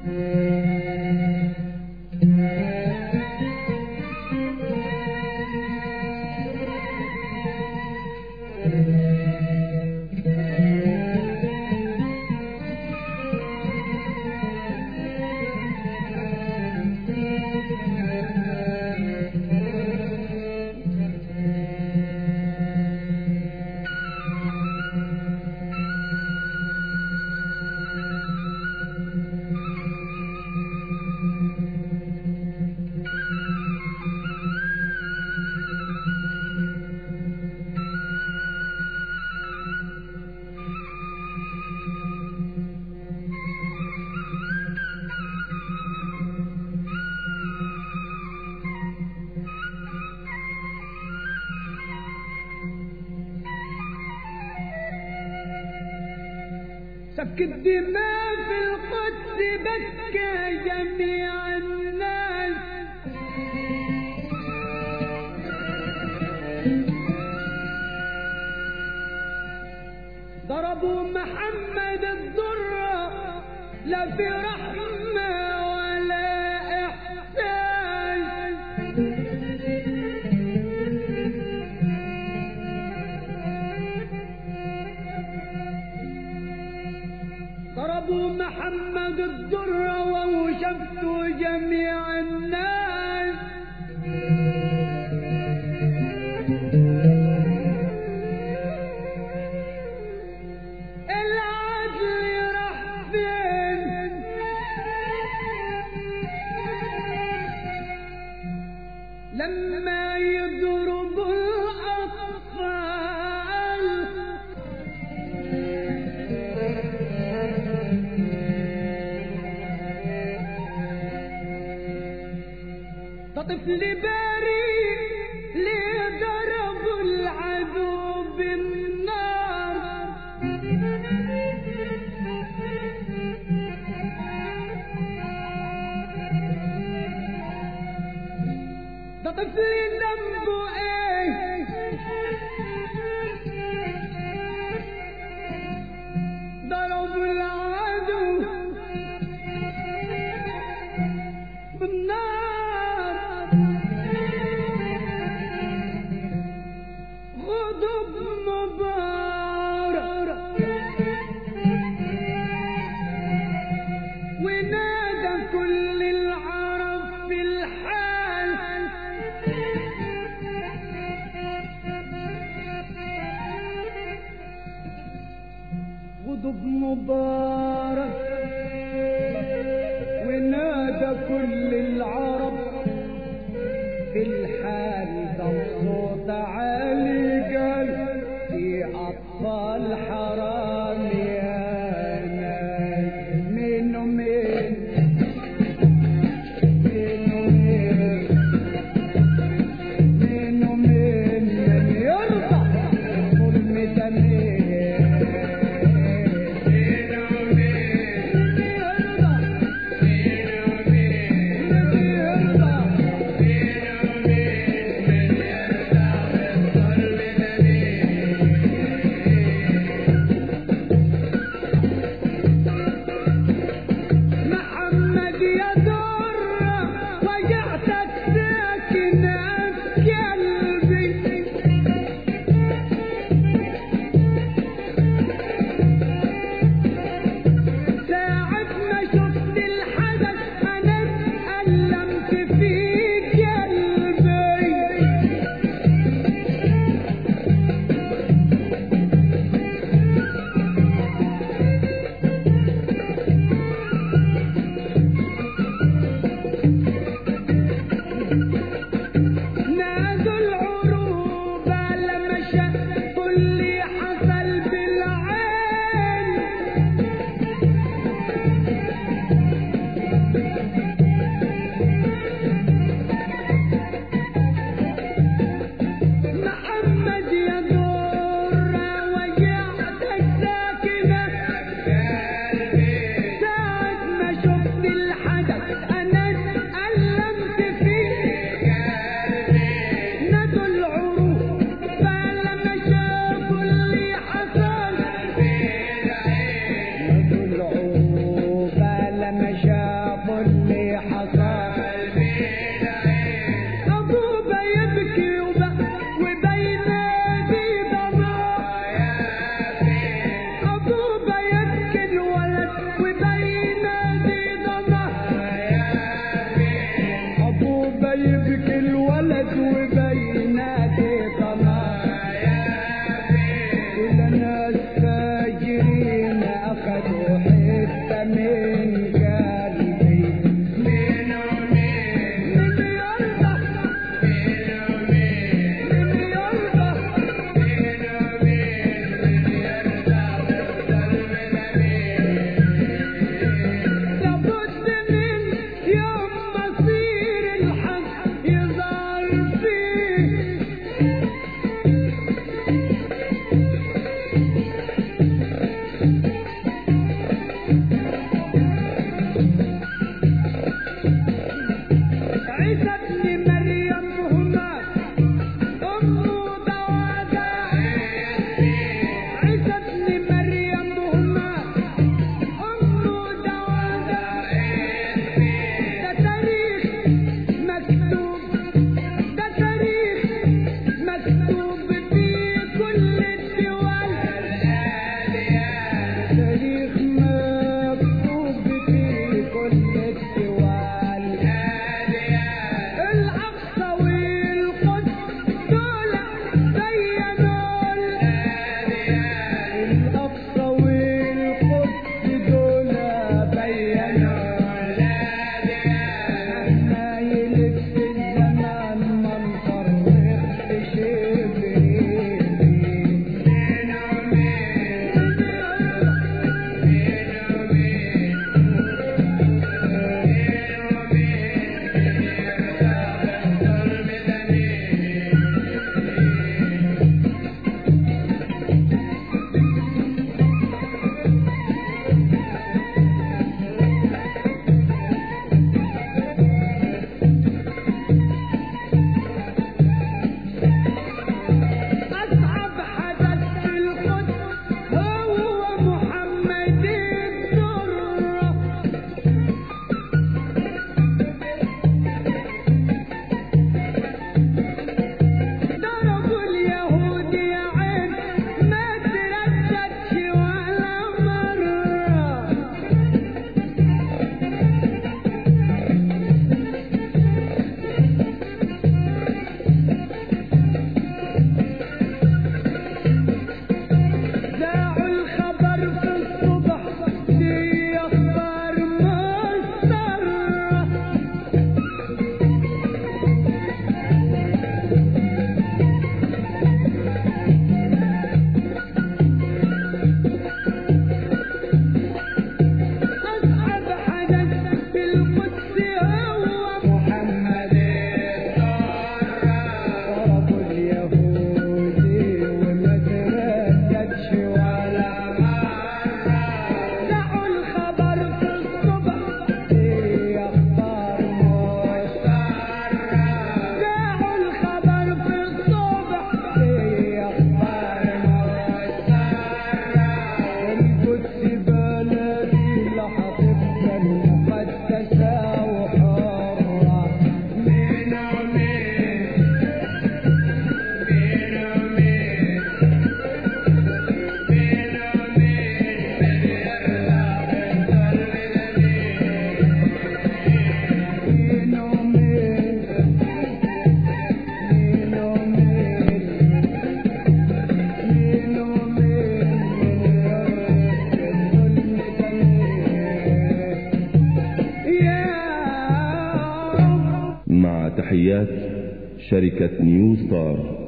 سفك الدماء في القدس بكى جميع الناس ضربوا محمد الضرة لا في رحمة ولا إحسان ضربوا محمد الضرة وشفتوا جميع الناس العدل راح فين لما يضربوا الأطفال ده طفل بريء ليه ضربوا العدو بالنار ده طفل ذنبه ايه ضربوا العدو بالنار غضب مبارك ونادى كل العرب في الحال عيسى ابن مريم هما أم دوادا عيسى ابن مريم هما أم دوادا ده تاريخ مكتوب ده تاريخ مكتوب في كل الدول تاريخ مكتوب في كل الدول الأقصى والقدس دول بينوا الأقصى والقدس دول بينوا مهما يلف الزمان ما نفرقش بين أصعب حدث في القدس هو محمد الدرة ضربوا اليهود يا عين ما ترددش ولا مرة ذاعوا الخبر في الصبح دي أخبار مسرة أصعب حدث في القدس هو محمد ضربوا اليهودي وما ترددش ولا مرة دعوا الخبر في الصبح في أخبار مسرة دعوا الخبر في الصبح في أخبار مسرة القدس بلدي لحظتها المقدسة وحرة من ومن من ومن من ومن من يرضى بالقلب من ومن من ومن من مع تحيات شركة نيو ستار